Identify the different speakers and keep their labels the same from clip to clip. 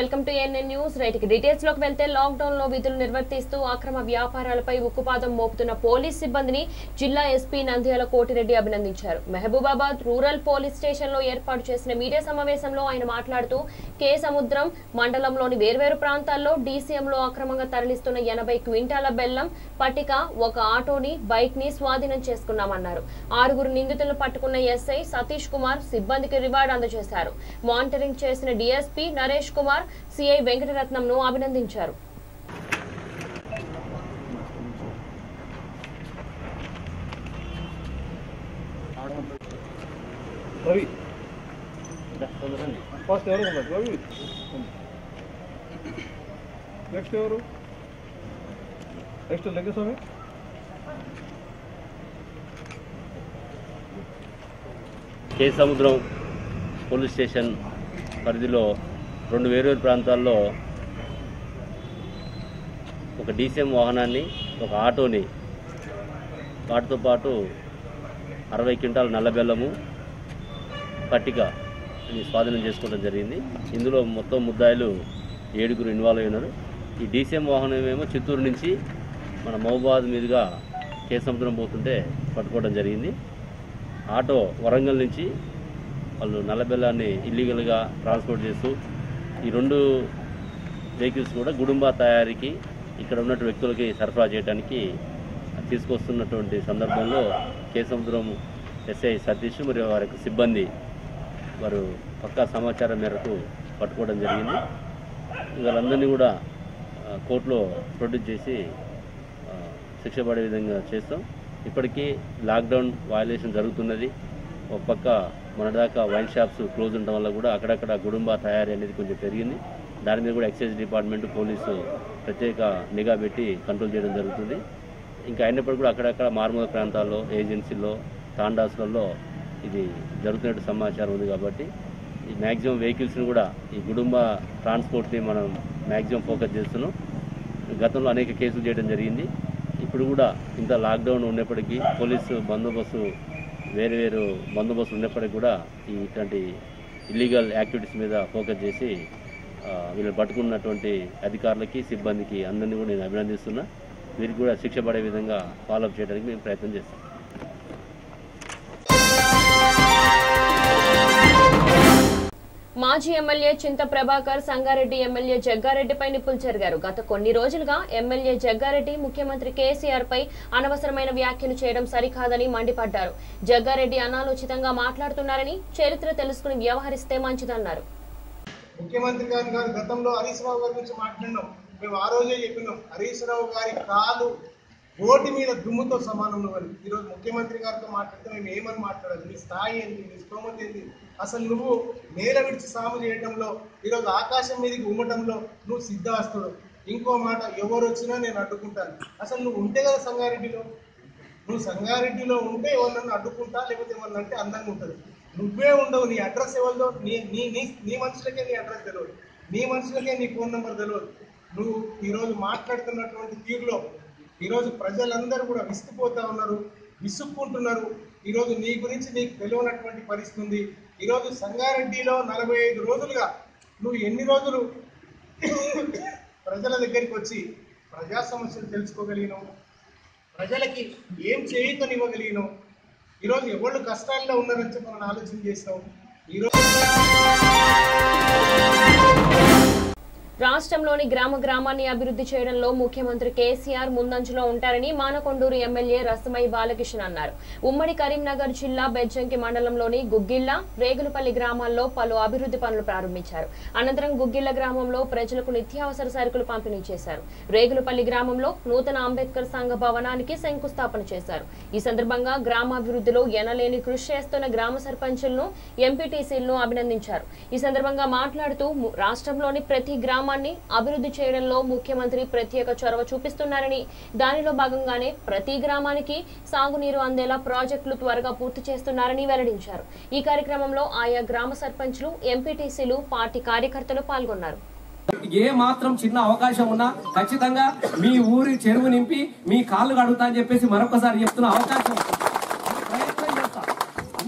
Speaker 1: Welcome to NN news రైట్కి details లోకి వెళ్తే లాక్డౌన్ లో విధులు నిర్వర్తిస్తూ అక్రమ వ్యాపారాలపై ఉక్కుపాదం మోపుతున్న పోలీస్ సిబ్బందిని జిల్లా ఎస్పీ నంద్యాల కోటిరెడ్డి అభినందించారు మహబూబాబాద్ రూరల్ పోలీస్ స్టేషన్ లో ఏర్పాటు చేసిన మీడియా సమావేశంలో ఆయన మాట్లాడుతూ కే సముద్రం మండలంలోని వేర్వేరు ప్రాంతాల్లో డీసీఎంలో అక్రమంగా తరలిస్తున్న ఎనభై క్వింటాల బెల్లం పట్టిక ఒక ఆటోని బైక్ ని స్వాధీనం చేసుకున్నామన్నారు ఆరుగురు నిందితులను పట్టుకున్న ఎస్ఐ సతీష్ కుమార్ సిబ్బందికి రివార్డు అందజేశారు మానిటరింగ్ చేసిన డీఎస్పీ నరేష్ కుమార్ సిఐ వెంకటరత్నంను అభినందించారు
Speaker 2: రవి ఫస్ట్ ఎవరు ఉన్నారు రవి నెక్స్ట్ ఎవరు next Lingaswamy
Speaker 3: Kesamudram police station పరిధిలో రెండు వేర్వేరు ప్రాంతాల్లో ఒక డీసీఎం వాహనాన్ని ఒక ఆటోని వాటితో పాటు అరవై క్వింటాల నల్ల బెల్లము పట్టిక అని స్వాధీనం చేసుకోవడం జరిగింది ఇందులో మొత్తం ముద్దాయిలు ఏడుగురు ఇన్వాల్వ్ అయి ఉన్నారు ఈ డీసీఎం వాహనం ఏమో చిత్తూరు నుంచి మన మహబాద్ మీదుగా కే సముద్రం పోతుంటే పట్టుకోవడం జరిగింది ఆటో వరంగల్ నుంచి వాళ్ళు నల్లబెల్లాన్ని ఇల్లీగల్గా ట్రాన్స్పోర్ట్ చేస్తూ ఈ రెండు వెహికల్స్ కూడా గుడుంబా తయారీకి ఇక్కడ ఉన్నటువంటి వ్యక్తులకి సరఫరా చేయడానికి తీసుకొస్తున్నటువంటి సందర్భంలో కే సముద్రం ఎస్ఐ సతీష్ మరియు వారి యొక్క సిబ్బంది వారు పక్కా సమాచారం మేరకు పట్టుకోవడం జరిగింది వీళ్ళందరినీ కూడా ఆ, కోర్టులో ప్రొడ్యూస్ చేసి ఆ, శిక్ష పడే విధంగా చేస్తాం ఇప్పటికీ లాక్డౌన్ వయలేషన్ జరుగుతున్నది ఒక పక్క మొన్నటిదాకా వైన్ షాప్స్ క్లోజ్ ఉండడం వల్ల కూడా అక్కడక్కడ గుడుంబా తయారీ అనేది కొంచెం పెరిగింది దాని మీద కూడా ఎక్సైజ్ డిపార్ట్మెంట్ పోలీసు ప్రత్యేక నిఘా పెట్టి కంట్రోల్ చేయడం జరుగుతుంది ఇంకా అయినప్పటికీ కూడా అక్కడక్కడ మారుమూల ప్రాంతాల్లో ఏజెన్సీల్లో తాండాస్లలో ఇది జరుగుతున్నట్టు సమాచారం ఉంది కాబట్టి ఈ మ్యాక్సిమం వెహికల్స్ని కూడా ఈ కుటుంబ ట్రాన్స్పోర్ట్ని మనం మ్యాక్సిమం ఫోకస్ చేస్తున్నాం గతంలో అనేక కేసులు చేయడం జరిగింది ఇప్పుడు కూడా ఇంత లాక్డౌన్ ఉన్నప్పటికీ పోలీసు బందోబస్తు వేరు వేరు బందోబస్తు ఉన్నప్పటికీ కూడా ఈ ఇట్లాంటి ఇల్లీగల్ యాక్టివిటీస్ మీద ఫోకస్ చేసి ఆ, వీళ్ళు పట్టుకున్నటువంటి అధికారులకి సిబ్బందికి అందరినీ కూడా నేను అభినందిస్తున్నా వీరికి కూడా శిక్ష పడే విధంగా ఫాలోఅప్ చేయడానికి మేము ప్రయత్నం చేస్తాం
Speaker 1: మాజీ ఎమ్మెల్యే చింత ప్రభాకర్ సంగారెడ్డి ఎమ్మెల్యే జగ్గారెడ్డిపై నిప్పులు చెరిగారు గత కొన్ని రోజులుగా ఎమ్మెల్యే జగ్గారెడ్డి ముఖ్యమంత్రి కేసీఆర్ పై అనవసరమైన వ్యాఖ్యలు చేయడం సరికాదని మండిపడ్డారు జగ్గారెడ్డి అనాలోచితంగా మాట్లాడుతున్నారని చరిత్ర తెలుసుకుని వ్యవహరిస్తే మంచిదన్నారు
Speaker 4: ముఖ్యమంత్రి గారి గారు గతంలో హరీష్ రావు గారి గురించి మాట్లాడినాం మేము ఆ రోజే చెప్పినాం హరీష్ రావు గారి కాలు ఓటి మీద దుమ్ముతో సమానం నువ్వని ఈరోజు ముఖ్యమంత్రి గారితో మాట్లాడితే మేము ఏమని మాట్లాడాలి నీ స్థాయి ఏంటి నీ స్తోమత ఏంటి అసలు నువ్వు నేల విడిచి సాము చేయడంలో ఈరోజు ఆకాశం మీదకి ఉమ్మటంలో నువ్వు సిద్ధాస్తుడు ఇంకో మాట ఎవరు వచ్చినా నేను అడ్డుకుంటాను అసలు నువ్వు ఉంటే కదా సంగారెడ్డిలో నువ్వు సంగారెడ్డిలో ఉంటే ఎవరినన్నా అడ్డుకుంటా లేకపోతే ఏమన్నా అంటే అందంగా ఉంటుంది నువ్వే ఉండవు నీ అడ్రస్ ఎవరిదో నీ నీ నీ నీ మనుషులకే నీ అడ్రస్ తెలియదు నీ మనుషులకే నీ ఫోన్ నెంబర్ తెలియదు నువ్వు ఈరోజు మాట్లాడుతున్నటువంటి తీరులో ఈరోజు ప్రజలందరూ కూడా విసిగిపోతా ఉన్నారు విసుక్కుంటున్నారు ఈరోజు నీ గురించి నీకు తెలియనటువంటి పరిస్థితి ఉంది ఈరోజు సంగారెడ్డిలో నలభై ఐదు రోజులుగా నువ్వు ఎన్ని రోజులు ప్రజల దగ్గరికి వచ్చి ప్రజా సమస్యలు తెలుసుకోగలిగినావు ప్రజలకి ఏం చేయుతనివ్వగలిగినాం ఈరోజు ఎవళ్ళు కష్టాల్లో ఉన్నారని చెప్పి మనం ఆలోచన చేస్తాం ఈరోజు
Speaker 1: రాష్ట్రంలోని గ్రామ గ్రామాన్ని అభివృద్ధి చేయడంలో ముఖ్యమంత్రి కేసీఆర్ ముందంజలో ఉంటారని మానకొండూరు ఎమ్మెల్యే రసమై బాలకృష్ణ అన్నారు ఉమ్మడి కరీంనగర్ జిల్లా బెజ్జంకి మండలంలోని గుగ్గిళ్ల రేగులపల్లి గ్రామాల్లో పలు అభివృద్ధి పనులు ప్రారంభించారు అనంతరం గుగ్గిళ్ల గ్రామంలో ప్రజలకు నిత్యావసర సరుకులు పంపిణీ చేశారు రేగులపల్లి గ్రామంలో నూతన అంబేద్కర్ సంఘ భవనానికి శంకుస్థాపన చేశారు ఈ సందర్భంగా గ్రామాభివృద్ధిలో ఎనలేని కృషి చేస్తున్న గ్రామ సర్పంచులను ఎంపీటీసీలను అభినందించారు ఈ సందర్భంగా మాట్లాడుతూ ము- రాష్ట్రంలోని ప్రతి గ్రామాన్ని అభివృద్ధి చేయడంలో ముఖ్యమంత్రి ప్రత్యేక చొరవ చూపిస్తున్నారని దానిలో భాగంగానే ప్రతి గ్రామానికి సాగునీరు అందేలా ప్రాజెక్టులు త్వరగా పూర్తి చేస్తున్నారని వెల్లడించారు ఈ కార్యక్రమంలో ఆయా గ్రామ సర్పంచులు ఎంపీటీసీలు పార్టీ కార్యకర్తలు పాల్గొన్నారు
Speaker 5: ఏ మాత్రం చిన్న అవకాశం ఉన్నా ఖచ్చితంగా మీ ఊరి చెరువు నింపి మీ కాళ్ళు కడుగుతా అని చెప్పేసి మరొకసారి చెప్తున్న అవకాశం ప్రయత్నం చేస్తా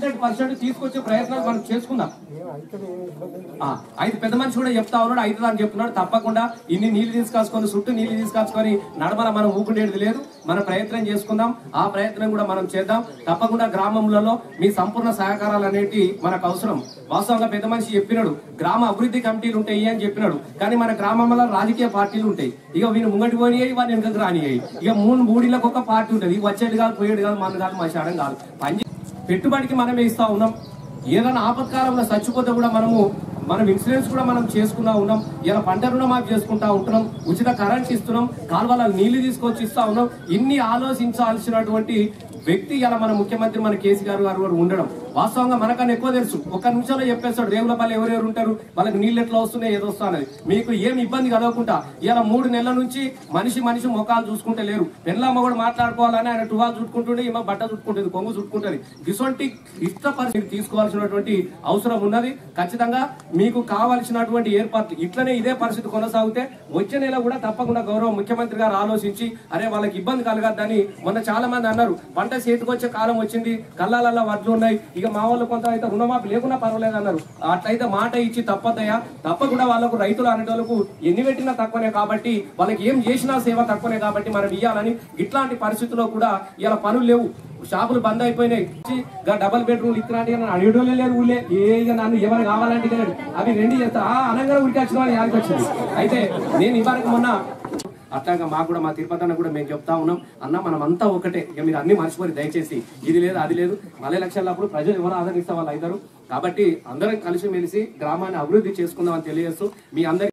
Speaker 5: హండ్రెడ్ పర్సెంట్ తీసుకొచ్చే ప్రయత్నాలు మనం చేసుకుందాం ఆ, అయితే పెద్ద మనిషి కూడా చెప్తా ఉన్నాడు అయితే అని చెప్తున్నాడు తప్పకుండా ఇన్ని నీళ్లు తీసుకొచ్చుకొని చుట్టూ నీళ్లు తీసుకొచ్చుకొని నడమల మనం ఊకుండేది లేదు మన ప్రయత్నం చేసుకుందాం ఆ ప్రయత్నం కూడా మనం చేద్దాం తప్పకుండా గ్రామంలో మీ సంపూర్ణ సహకారాలు అనేటి మనకు అవసరం వాస్తవంగా పెద్ద మనిషి చెప్పినాడు గ్రామ అభివృద్ధి కమిటీలు ఉంటాయి అని చెప్పినాడు కానీ మన గ్రామంలో రాజకీయ పార్టీలు ఉంటాయి ఇక వీళ్ళు ముంగటి పోయినాయి వాడిని వెనకకు రానియాయి ఇక మూడు మూడిళ్ళకి ఒక పార్టీ ఉంటుంది వచ్చేది కాదు పోయేది కాదు మన కాదు మసాడం కాదు పని పెట్టుబడికి మనమే ఇస్తా ఉన్నాం ఏదైనా ఆపత్కాలంలో చచ్చిపోతే కూడా మనము మనం ఇన్సూరెన్స్ కూడా మనం చేసుకున్నా ఉన్నాం ఇలా పంట రుణమాఫీ చేసుకుంటా ఉంటున్నాం ఉచిత కరెంట్ ఇస్తున్నాం కాలువల నీళ్లు తీసుకొచ్చి ఇస్తా ఉన్నాం ఇన్ని ఆలోచించాల్సినటువంటి వ్యక్తి ఇలా మన ముఖ్యమంత్రి మన కేసీఆర్ గారు గారు ఉండడం వాస్తవంగా మనకన్నా ఎక్కువ తెలుసు ఒక్క నిమిషంలో చెప్పేస్తాడు రేవులపల్లి ఎవరెవరు ఉంటారు వాళ్ళకి నీళ్ళు ఎట్లా వస్తున్నాయి ఏదో వస్తున్నది మీకు ఏం ఇబ్బంది కలగకుండా ఇలా మూడు నెలల నుంచి మనిషి మనిషి ముఖాలు చూసుకుంటే లేరు పెళ్ళమ్మ కూడా మాట్లాడుకోవాలని ఆయన టువాలు చుట్టుకుంటుండే ఈమె బట్ట చుట్టుకుంటుంది కొంగు చుట్టుకుంటుంది ఇటువంటి ఇష్ట పరిస్థితి తీసుకోవాల్సినటువంటి అవసరం ఉన్నది ఖచ్చితంగా మీకు కావాల్సినటువంటి ఏర్పాట్లు ఇట్లనే ఇదే పరిస్థితి కొనసాగితే వచ్చే నెల కూడా తప్పకుండా గౌరవ ముఖ్యమంత్రి గారు ఆలోచించి అరే వాళ్ళకి ఇబ్బంది కలగద్దని మొన్న చాలా మంది అన్నారు పంట చేతికి వచ్చే కాలం వచ్చింది కళ్ళాలల్లో వడ్లు ఉన్నాయి ఇక మా వాళ్ళు కొంత అయితే రుణమాఫీ లేకున్నా పర్వాలేదు అన్నారు అట్లయితే మాట ఇచ్చి తప్పదయ్యా తప్పకుండా వాళ్ళకు రైతులు అనేటోళ్ళకు ఎన్ని పెట్టినా తక్కువనే కాబట్టి వాళ్ళకి ఏం చేసినా సేవ తక్కువనే కాబట్టి మనం ఇవ్వాలని ఇట్లాంటి పరిస్థితుల్లో కూడా ఇలా పనులు లేవు షాపులు బంద్ అయిపోయినాయి ఇక డబల్ బెడ్రూమ్ ఇట్లాంటి అడిగడోలే లేరు ఊళ్ళే ఏ ఇక నన్ను ఎవరు కావాలంటే ఇక లేడు. అవి రెండు చేస్తా ఆ అనగా ఉడికి వచ్చిన వాళ్ళు యాడికి వచ్చింది అయితే నేను ఇవ్వడానికి మొన్న అట్లాగా మాకు కూడా మా తిరుపతి అన్న కూడా మేము చెప్తా ఉన్నాం అన్న మనం అంతా ఒకటే ఇక మీరు అన్ని మర్చిపోయి దయచేసి ఇది లేదు అది లేదు మళ్ళీ లక్షలప్పుడు ప్రజలు ఎవరు ఆదరిస్తే వాళ్ళు అవుతారు కాబట్టి అందరం కలిసి మెలిసి గ్రామాన్ని అభివృద్ధి చేసుకుందామని తెలియజేస్తూ మీ అందరి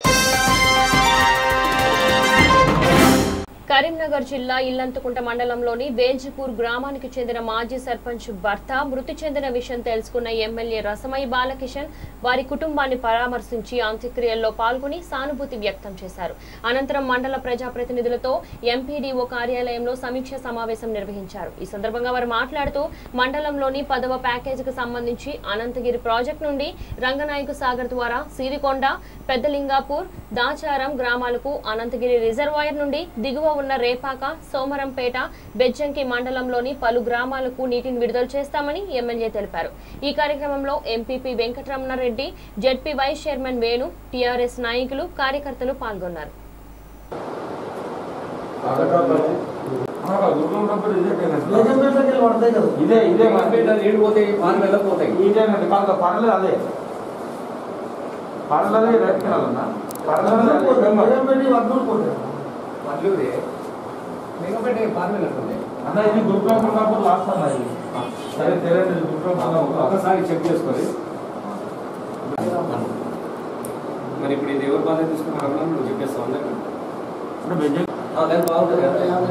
Speaker 1: కరీంనగర్ జిల్లా ఇల్లంతకుంట మండలంలోని వేల్జిపూర్ గ్రామానికి చెందిన మాజీ సర్పంచ్ భర్త మృతి చెందిన విషయం తెలుసుకున్న ఎమ్మెల్యే రసమై బాలకిషన్ వారి కుటుంబాన్ని పరామర్శించి అంత్యక్రియల్లో పాల్గొని సానుభూతి వ్యక్తం చేశారు అనంతరం మండల ప్రజాప్రతినిధులతో ఎంపీడీఓ కార్యాలయంలో సమీక్ష సమావేశం నిర్వహించారు ఈ సందర్భంగా వారు మాట్లాడుతూ మండలంలోని పదవ ప్యాకేజీకి సంబంధించి అనంతగిరి ప్రాజెక్టు నుండి రంగనాయకు సాగర్ ద్వారా సిరికొండ పెద్దలింగాపూర్ దాచారం గ్రామాలకు అనంతగిరి రిజర్వాయర్ నుండి దిగువ ఉన్న రేపాక సోమరంపేట బెజ్జంకి మండలంలోని పలు గ్రామాలకు నీటిని విడుదల చేస్తామని ఎమ్మెల్యే తెలిపారు ఈ కార్యక్రమంలో MPP Venkataramana Reddy ZP vice chairman Venu TRS నాయకులు కార్యకర్తలు పాల్గొన్నారు
Speaker 5: ఇదే ఇదే నీళ్ళు పోతాయి వారు వెళ్ళకపోతాయి
Speaker 2: ఇదేనండి కాదు పర్లేదు అదే పర్లేదు రెట్టుకెళ్ళాలన్నా
Speaker 5: మళ్ళీ మిగపేట పార్వెల్ అంటుంది
Speaker 2: అన్న ఇది గురుకులం ఉన్నప్పుడు లాస్ట్ అన్న ఇది సరే తెలియదు ఇది గురుకులం ఉన్నప్పుడు
Speaker 5: ఒకసారి చెక్ చేసుకొని మరి ఇప్పుడు ఇది ఎవరు బాధ్యత తీసుకున్నారో నువ్వు చెప్పేస్తావు అందరికీ
Speaker 2: అంటే బెజ్జ
Speaker 5: ఆ, లేదు బాగుంటుంది కదా.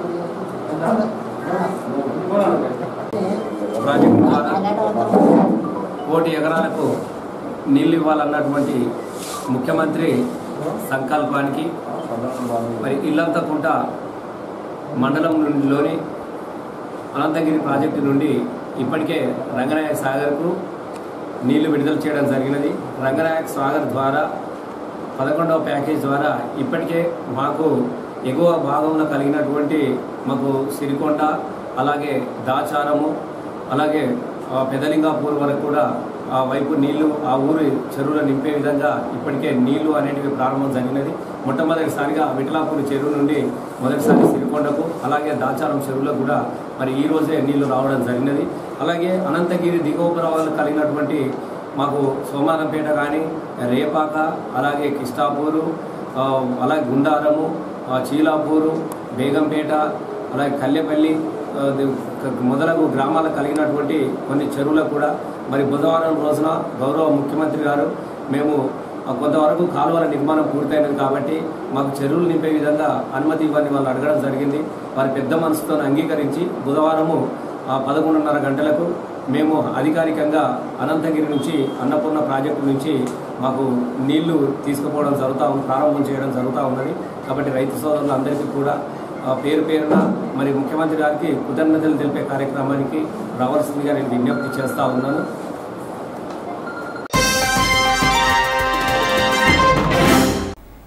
Speaker 6: ప్రాజెక్టు ద్వారా కోటి ఎకరాలకు నీళ్లు ఇవ్వాలన్నటువంటి ముఖ్యమంత్రి సంకల్పానికి మరి ఇల్లంతకుంట మండలంలోని అనంతగిరి ప్రాజెక్టు నుండి ఇప్పటికే రంగనాయక సాగర్కు నీళ్లు విడుదల చేయడం జరిగినది రంగనాయక సాగర్ ద్వారా పదకొండవ ప్యాకేజ్ ద్వారా ఇప్పటికే మాకు ఎగువ భాగంలో కలిగినటువంటి మాకు సిరికొండ అలాగే దాచారము అలాగే ఆ, పెదలింగాపూర్ వరకు కూడా ఆ వైపు నీళ్లు ఆ ఊరి చెరువులు నింపే విధంగా ఇప్పటికే నీళ్లు అనేటివి ప్రారంభం జరిగినది మొట్టమొదటిసారిగా విఠలాపూర్ చెరువు నుండి మొదటిసారి సిరికొండకు అలాగే దాచారం చెరువులకు కూడా మరి ఈ రోజే నీళ్లు రావడం జరిగినది అలాగే అనంతగిరి దిగోపరావాలు కలిగినటువంటి మాకు సోమారంపేట కానీ రేపాక అలాగే కిష్టాపూరు ఆ, అలాగే గుండారము ఆ, చీలాపూరు బేగంపేట అలాగే కల్లెపల్లి ఆ, ది- క- మొదలగు గ్రామాలు కలిగినటువంటి కొన్ని చెరువులకు కూడా మరి బుధవారం రోజున గౌరవ ముఖ్యమంత్రి గారు మేము ఆ, కొంతవరకు కాలువల నిర్మాణం పూర్తయినది కాబట్టి మాకు చెరువులు నింపే విధంగా అనుమతి ఇవ్వని వాళ్ళు అడగడం జరిగింది వారి పెద్ద మనసుతో అంగీకరించి బుధవారము ఆ, పదకొండున్నర గంటలకు మేము అధికారికంగా అనంతగిరి నుంచి అన్నపూర్ణ ప్రాజెక్టు నుంచి మాకు నీళ్లు తీసుకుపోవడం జరుగుతూ ఉంది ప్రారంభం చేయడం జరుగుతూ ఉన్నది కాబట్టి రైతు సోదరులందరికీ కూడా ఆ, పేరు పేరున మరి ముఖ్యమంత్రి గారికి కృతజ్ఞతలు తెలిపే కార్యక్రమానికి రావాల్సిందిగా నేను విజ్ఞప్తి చేస్తూ ఉన్నాను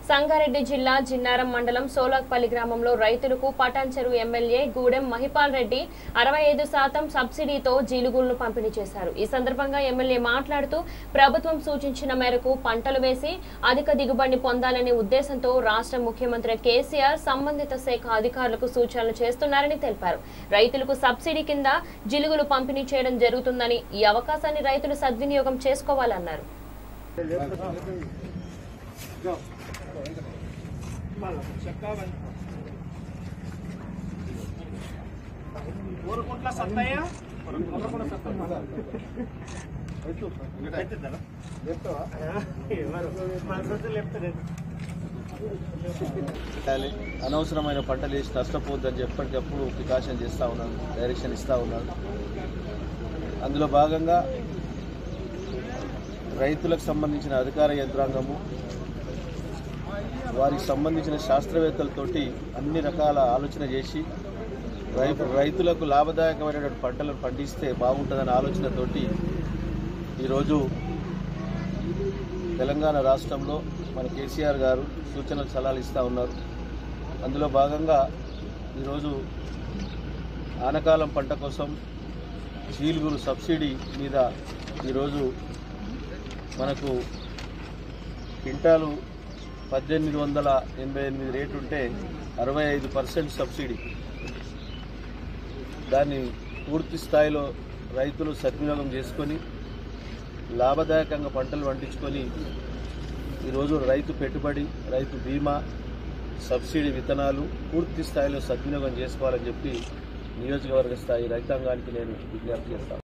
Speaker 1: సంగారెడ్డి జిల్లా జిన్నారం మండలం సోలాక్పల్లి గ్రామంలో రైతులకు పటాన్ చెరువు ఎమ్మెల్యే గూడెం మహిపాల్ రెడ్డి అరవై ఐదు శాతం సబ్సిడీతో జీలుగులను పంపిణీ చేశారు ఈ సందర్భంగా ఎమ్మెల్యే మాట్లాడుతూ ప్రభుత్వం సూచించిన మేరకు పంటలు వేసి అధిక దిగుబడి పొందాలనే ఉద్దేశంతో రాష్ట్ర ముఖ్యమంత్రి కేసీఆర్ సంబంధిత శాఖ అధికారులకు సూచనలు చేస్తున్నారని తెలిపారు రైతులకు సబ్సిడీ కింద జిలుగులు పంపిణీ చేయడం జరుగుతుందని ఈ అవకాశాన్ని రైతులు సద్వినియోగం చేసుకోవాలన్నారు
Speaker 7: చేయాలి అనవసరమైన పంటలు వేసి నష్టపోద్దని చెప్పటికప్పుడు ప్రికాషన్ చేస్తూ ఉన్నాడు డైరెక్షన్ ఇస్తూ ఉన్నాడు అందులో భాగంగా రైతులకు సంబంధించిన అధికార యంత్రాంగము వారికి సంబంధించిన శాస్త్రవేత్తలతోటి అన్ని రకాల ఆలోచన చేసి రైతు రైతులకు లాభదాయకమైనటువంటి పంటలను పండిస్తే బాగుంటుందనే ఆలోచనతోటి ఈరోజు తెలంగాణ రాష్ట్రంలో మన కేసీఆర్ గారు సూచనలు సలహాలు ఇస్తూ ఉన్నారు అందులో భాగంగా ఈరోజు ఆనకాలం పంట కోసం చీలుగురు సబ్సిడీ మీద ఈరోజు మనకు క్వింటాలు పద్దెనిమిది వందల ఎనభై ఎనిమిది రేటు ఉంటే అరవై ఐదు పర్సెంట్ సబ్సిడీ దాన్ని పూర్తి స్థాయిలో రైతులు సద్వినియోగం చేసుకొని లాభదాయకంగా పంటలు పండించుకొని ఈరోజు రైతు పెట్టుబడి రైతు బీమా సబ్సిడీ విత్తనాలు పూర్తి స్థాయిలో సద్వినియోగం చేసుకోవాలని చెప్పి నియోజకవర్గ స్థాయి రైతాంగానికి నేను విజ్ఞప్తి చేస్తాను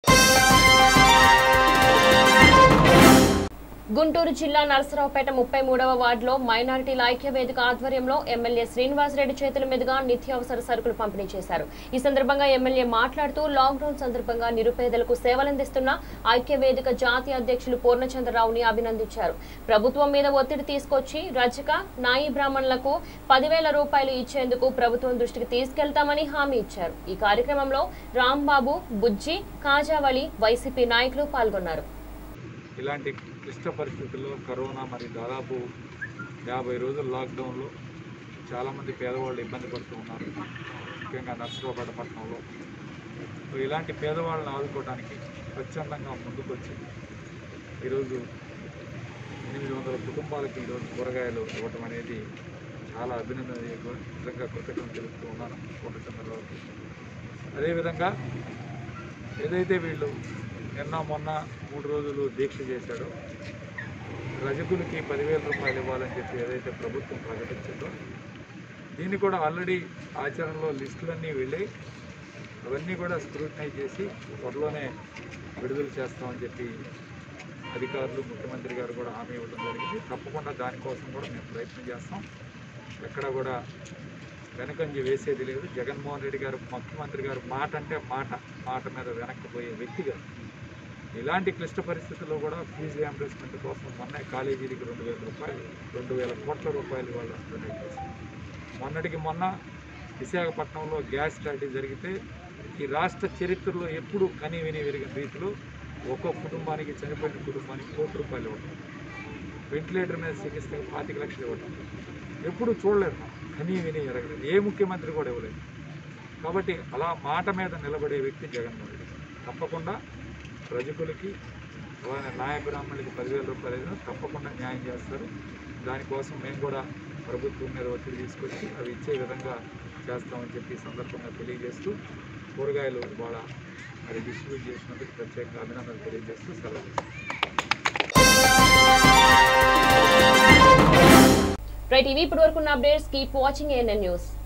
Speaker 1: గుంటూరు జిల్లా నరసరావుపేట ముప్పై మూడవ వార్డులో మైనారిటీల ఐక్య వేదిక ఆధ్వర్యంలో ఎమ్మెల్యే శ్రీనివాసరెడ్డి చేతుల మీదుగా నిత్యావసర సరుకులు పంపిణీ చేశారు ఈ సందర్భంగా ఎమ్మెల్యే మాట్లాడుతూ లాక్డౌన్ సందర్భంగా నిరుపేదలకు సేవలందిస్తున్న ఐక్య వేదిక జాతీయ అధ్యక్షులు పూర్ణచంద్రరావుని అభినందించారు ప్రభుత్వం మీద ఒత్తిడి తీసుకొచ్చి రజక నాయి బ్రాహ్మణులకు పదివేల రూపాయలు ఇచ్చేందుకు ప్రభుత్వం దృష్టికి తీసుకెళ్తామని హామీ ఇచ్చారు ఈ కార్యక్రమంలో రాంబాబు బుజ్జి కాజావళి వైసీపీ నాయకులు పాల్గొన్నారు
Speaker 2: ఇలాంటి క్లిష్ట పరిస్థితుల్లో కరోనా మరి దాదాపు యాభై రోజుల లాక్డౌన్లో చాలామంది పేదవాళ్ళు ఇబ్బంది పడుతూ ఉన్నారు ముఖ్యంగా నర్సరావుపేట పట్టణంలో సో ఇలాంటి పేదవాళ్ళని ఆదుకోవడానికి స్వచ్ఛందంగా ముందుకొచ్చి ఈరోజు ఎనిమిది వందల కుటుంబాలకి ఈరోజు కూరగాయలు ఇవ్వటం అనేది చాలా అభినందనీయంగా నిజంగా కృతజ్ఞతలు తెలుపుతూ ఉన్నాను కోటచంద్రరావుకి అదేవిధంగా ఏదైతే వీళ్ళు నిన్న మొన్న మూడు రోజులు దీక్ష చేశాడో రజకులకి పదివేల రూపాయలు ఇవ్వాలని చెప్పి ఏదైతే ప్రభుత్వం ప్రకటించిందో దీన్ని కూడా ఆల్రెడీ ఆచరణలో లిస్టులన్నీ వెళ్ళి అవన్నీ కూడా స్క్రూటినైజ్ చేసి త్వరలోనే విడుదల చేస్తామని చెప్పి అధికారులు ముఖ్యమంత్రి గారు కూడా హామీ ఇవ్వడం జరిగింది తప్పకుండా దానికోసం కూడా మేము ప్రయత్నం చేస్తాం ఎక్కడ కూడా వెనకంజి వేసేది లేదు జగన్మోహన్ రెడ్డి గారు ముఖ్యమంత్రి గారు మాట అంటే మాట మాట మీద వెనక్కిపోయే వ్యక్తి గారు ఇలాంటి క్లిష్ట పరిస్థితుల్లో కూడా ఫీజు రియంబర్స్మెంట్ కోసం మొన్న కాలేజీలకి రెండు వేల రూపాయలు రెండు వేల కోట్ల రూపాయలు వాళ్ళు డొనేట్ చేశారు మొన్నటికి మొన్న విశాఖపట్నంలో గ్యాస్ స్టార్టీ జరిగితే ఈ రాష్ట్ర చరిత్రలో ఎప్పుడు కని విని విరిగిన రీతిలో ఒక్కో కుటుంబానికి చనిపోయిన కుటుంబానికి కోటి రూపాయలు ఇవ్వటం వెంటిలేటర్ మీద చికిత్సకి పాతిక లక్షలు ఇవ్వటం ఎప్పుడు చూడలేదు మనం. కని విని ఎరగలేదు ఏ ముఖ్యమంత్రి కూడా ఇవ్వలేదు కాబట్టి అలా మాట మీద నిలబడే వ్యక్తి జగన్మోహన్ రెడ్డి తప్పకుండా ప్రజకులకి అలానే నాయ బ్రాహ్మణులకి పదివేల రూపాయలు అయినా తప్పకుండా న్యాయం చేస్తారు దానికోసం మేము కూడా ప్రభుత్వం మీద ఒత్తిడి తీసుకొచ్చి అవి ఇచ్చే విధంగా చేస్తామని చెప్పి ఈ సందర్భంగా తెలియజేస్తూ కూరగాయలు ఇవాళ మరి డిస్ట్రిబ్యూట్ చేసినందుకు ప్రత్యేకంగా అభినందనలు తెలియజేస్తూ సెలవు
Speaker 1: రైట్ ఇవి ఇప్పటి వరకు updates keep watching ANN news